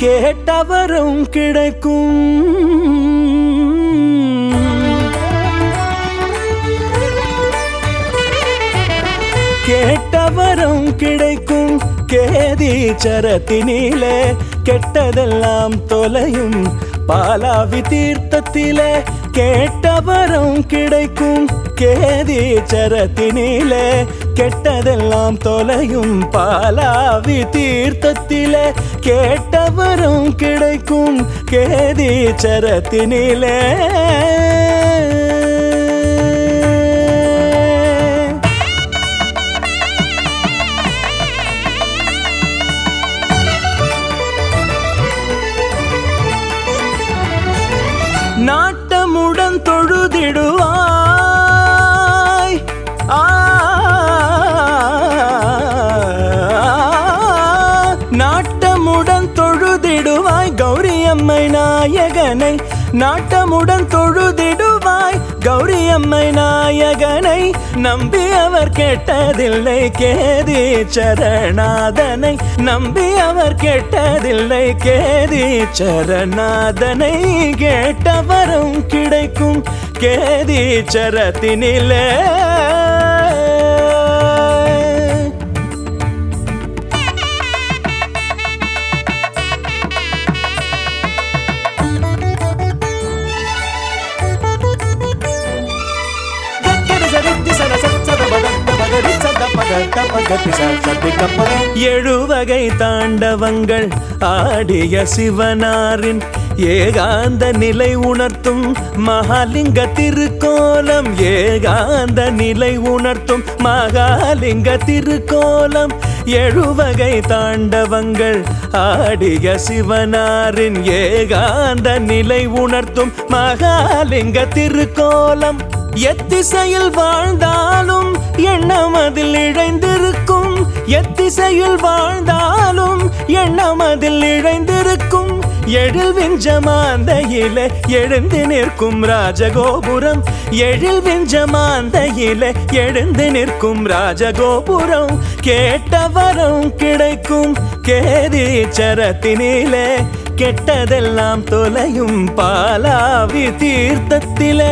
கேட்டவரும் கிடைக்கும் கேட்டவரும் கிடைக்கும் கேதீச்சரத்தினிலே கெட்டதெல்லாம் தொலையும் பாலாவி தீர்த்தத்திலே கேட்டவரும் கிடைக்கும் கேதீச்சரத்தினிலே கெட்டதெல்லாம் தொலையும் பாலாவி தீர்த்தத்திலே கேட்டவரும் கிடைக்கும் கேதீச்சரத்தினிலே நாட்டமுடன் தொழுதிடுவாய் ஆ, நாட்டமுடன் தொழுதிடுவாய் கௌரியம்மை நாயகனை நாட்டமுடன் தொழுதிடுவாய் கௌரியம்மை நாயகனை நம்பி அவர் கேட்டதில்லை கேதி சரணாதனை நம்பி அவர் கேட்டதில்லை கேதி சரணாதனை கேட்டவரும் கிடைக்கும் கேதி சரத்தினிலே எழுவகை தாண்டவங்கள் ஆடிய சிவனாரின் ஏகாந்த நிலை உணர்த்தும் மகாலிங்க திருக்கோலம் ஏகாந்த நிலை உணர்த்தும் மகாலிங்க திருக்கோலம் எழுவகை தாண்டவங்கள் ஆடிய சிவனாரின் ஏகாந்த நிலை உணர்த்தும் மகாலிங்க திருக்கோலம் எத்திசையில் வாழ்ந்தாலும் எண்ணம் அதில் இழைந்திருக்கும் எத்திசையில் வாழ்ந்தாலும் எண்ணம் அதில் இழைந்திருக்கும் எழில் விஞ்சமாந்தையில எழுந்து நிற்கும் ராஜகோபுரம் எழில் விஞ்சமாந்தையில எழுந்து நிற்கும் ராஜகோபுரம் கேட்டவரும் கிடைக்கும் கேதி சரத்தினிலே கெட்டதெல்லாம் தொலையும் பாலாவி தீர்த்தத்திலே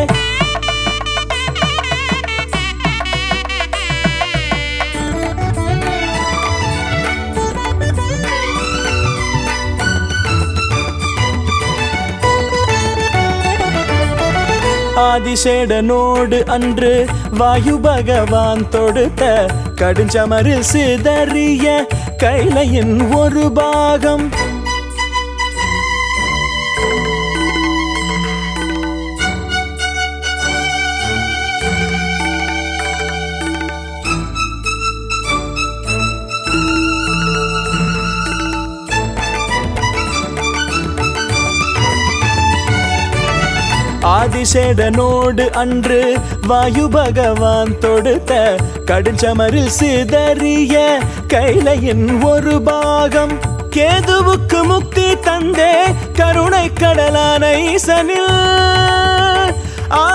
ஆதிசேடனோடு அன்று வாயு பகவான் தொடுத்த கடுஞ்சமரில் சிதறிய கைலையின் ஒரு பாகம் ஆதிசேடனோடு அன்று வாயு பகவான் தொடுத்த கடுஞ்சமரில் சிதறிய கைலையின் ஒரு பாகம் கேதுவுக்கு முக்தி தந்தே கருணை கடலான ஈசனில் ஆ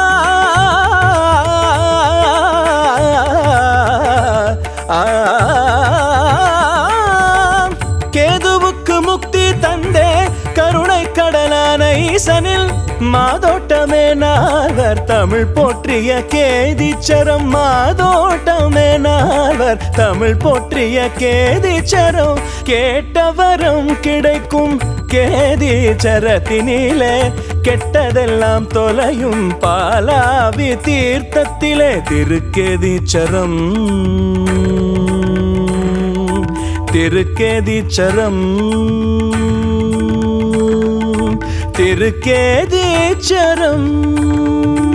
ஆ, கேதுவுக்கு முக்தி தந்தே கருணை கடலான ஈசனில் மாதோட்டமே நால்வர் தமிழ் போற்றிய கேதிச்சரம் மாதோட்டமே நால்வர் தமிழ் போற்றிய கேதிச்சரம் கேட்டவரம் கிடைக்கும் கேதிச்சரத்தினிலே கெட்டதெல்லாம் தொலையும் பாலாவி தீர்த்தத்திலே திருக்கேதிச்சரம் திருக்கேதிச்சரம் திருக்கேதீச்சரம்